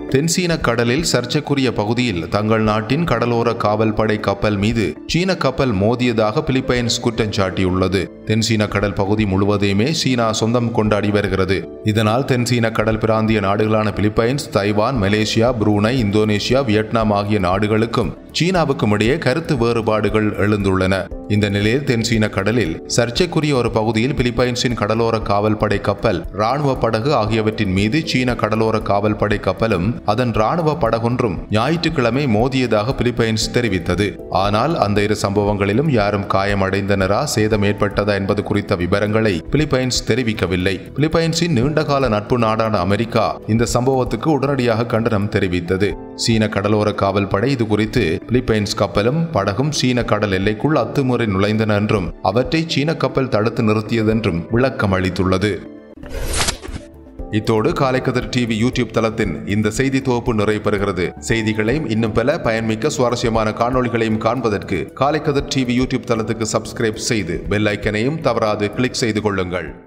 தென்சீன கடலில் சர்ச்சைக்குரிய பகுதியில் தங்கள் நாட்டின் கடலோர காவல் படை கப்பல் மீது சீன கப்பல் மோதியதாக பிலிப்பைன்ஸ் குற்றம் சாட்டியுள்ளது தென்சீன கடல் பகுதி முழுவதையுமே சீனா சொந்தம் கொண்டாடி வருகிறது இதனால் தென்சீன கடல் பிராந்திய நாடுகளான Philippines Taiwan Malaysia Brunei Indonesia Vietnam ஆகிய நாடுகளுக்கும் சீனாவுக்கும் இடையே கருத்து வேறுபாடுகள் எழுந்துள்ளன இந்த நிலையில் தென்சீன கடலில் சர்ச்சைக்குரிய ஒரு பகுதியில் பிலிப்பைன்ஸின் கடலோர காவல் படை கப்பல் ராணுவ படகு ஆகியவற்றின் மீது சீன கடலோர காவல் படை கப்பலும் அதன் ராணுவ படகொன்றும் ஞாயிற்றுக்கிழமை மோதியதாக பிலிப்பைன்ஸ் தெரிவித்தது ஆனால் அந்த இரு சம்பவங்களிலும் யாரும் காயமடைந்தனரா சேதம் ஏற்பட்டதா என்பது குறித்த விவரங்களை பிலிப்பைன்ஸ் தெரிவிக்கவில்லை பிலிப்பைன்ஸின் நீண்டகால நட்பு நாடான அமெரிக்கா இந்த சம்பவத்துக்கு உடனடியாக கண்டனம் தெரிவித்தது சீன கடலோர காவல் படை இது குறித்து பிலிப்பைன்ஸ் கப்பலும் படகும் சீன கடல் எல்லைக்குள் அத்துமுறை நுழைந்தன என்றும் அவற்றை சீன கப்பல் தடுத்து நிறுத்தியதென்றும் விளக்கம் அளித்துள்ளது இத்தோடு காலைக்கதிர் டிவி யூடியூப் தளத்தின் இந்த செய்தி தொகுப்பு நிறைவு பெறுகிறது செய்திகளையும் இன்னும் பல பயன்மிக்க சுவாரஸ்யமான காணொளிகளையும் காண்பதற்கு காலைக்கதிர் டிவி யூடியூப் தளத்துக்கு சப்ஸ்கிரைப் செய்து பெல் ஐக்கனையும் தவறாது கிளிக் செய்து கொள்ளுங்கள்